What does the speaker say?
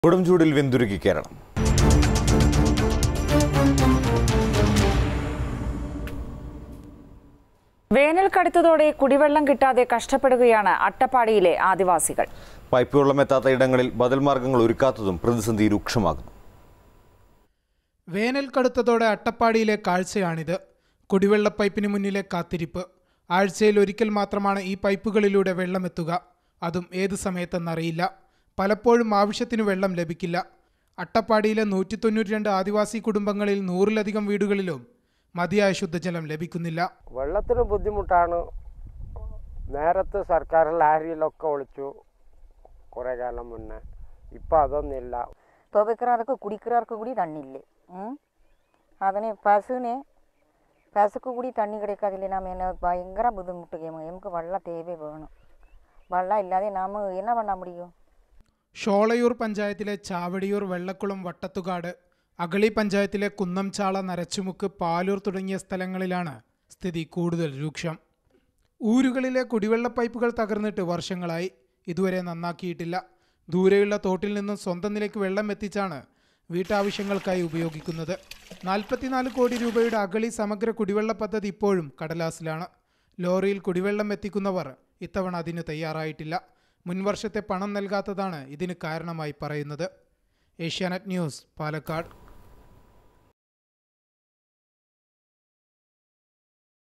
കൊടും ചൂടിൽ വെന്തുരുകി കേരളം വേനൽ കടുത്തതോടെ കുടിവെള്ളം കിട്ടാതെ കഷ്ടപ്പെടുകയാണ് അട്ടപ്പാടിയിലെ ആദിവാസികൾ പൈപ്പ് വെള്ളം എത്താത്ത ഇടങ്ങളിൽ ബദൽ മാർഗങ്ങൾ ഒരുക്കാത്തതും പ്രതിസന്ധി രൂക്ഷമാകുന്നു വേനൽ കടുത്തതോടെ അട്ടപ്പാടിയിലെ കാഴ്ചയാണിത് കുടിവെള്ള പൈപ്പിന് മുന്നിലെ കാത്തിരിപ്പ് ആഴ്ചയിൽ ഒരിക്കൽ മാത്രമാണ് ഈ പൈപ്പുകളിലൂടെ വെള്ളമെത്തുക അതും ഏത് സമയത്തെന്നറിയില്ല പലപ്പോഴും ആവശ്യത്തിനു വെള്ളം ലഭിക്കില്ല അട്ടപ്പാടിയിലെ നൂറ്റി തൊണ്ണൂറ്റി രണ്ട് ആദിവാസി കുടുംബങ്ങളിൽ നൂറിലധികം വീടുകളിലും മതിയായ ശുദ്ധജലം ലഭിക്കുന്നില്ല വെള്ളത്തിന് ബുദ്ധിമുട്ടാണ് നേരത്തെ സർക്കാർ ലാരിയിലൊക്കെ ഒളിച്ചു കുറേ കാലം മുന്നേ ഇപ്പം അതൊന്നുമില്ല துவைக்கிறதுக்கு குடிக்கிறதுக்கு கூட தண்ணி இல்லை ம் அதனே பசுனே பசுக்கு கூட தண்ணி கிடைக்காது இல்லை நாம் என்ன பயங்கர புதுமுட்டுக்கு எமக்கு வெள்ளம் தேவை வேணும் வெள்ளம் இல்லாതെ நாம் என்ன பண்ண முடியும் ഷോളയൂർ പഞ്ചായത്തിലെ ചാവടിയൂർ വെള്ളക്കുളം വട്ടത്തുകാട് അഗളി പഞ്ചായത്തിലെ കുന്നംചാള നരച്ചുമുക്ക് പാലൂർ തുടങ്ങിയ സ്ഥലങ്ങളിലാണ് സ്ഥിതി കൂടുതൽ രൂക്ഷം ഊരുകളിലെ കുടിവെള്ള പൈപ്പുകൾ തകർന്നിട്ട് വർഷങ്ങളായി ഇതുവരെ നന്നാക്കിയിട്ടില്ല ദൂരെയുള്ള തോട്ടിൽ നിന്നും സ്വന്തം നിലയ്ക്ക് വെള്ളം എത്തിച്ചാണ് വീട്ടാവശ്യങ്ങൾക്കായി ഉപയോഗിക്കുന്നത് നാൽപ്പത്തിനാല് കോടി രൂപയുടെ അഗളി സമഗ്ര കുടിവെള്ള പദ്ധതി ഇപ്പോഴും കടലാസിലാണ് ലോറിയിൽ കുടിവെള്ളം എത്തിക്കുന്നവർ ഇത്തവണ അതിന് തയ്യാറായിട്ടില്ല മുൻവർഷത്തെ പണം നൽകാത്തതാണ് ഇതിന് കാരണമായി പറയുന്നത് ഏഷ്യാനെറ്റ് ന്യൂസ് പാലക്കാട്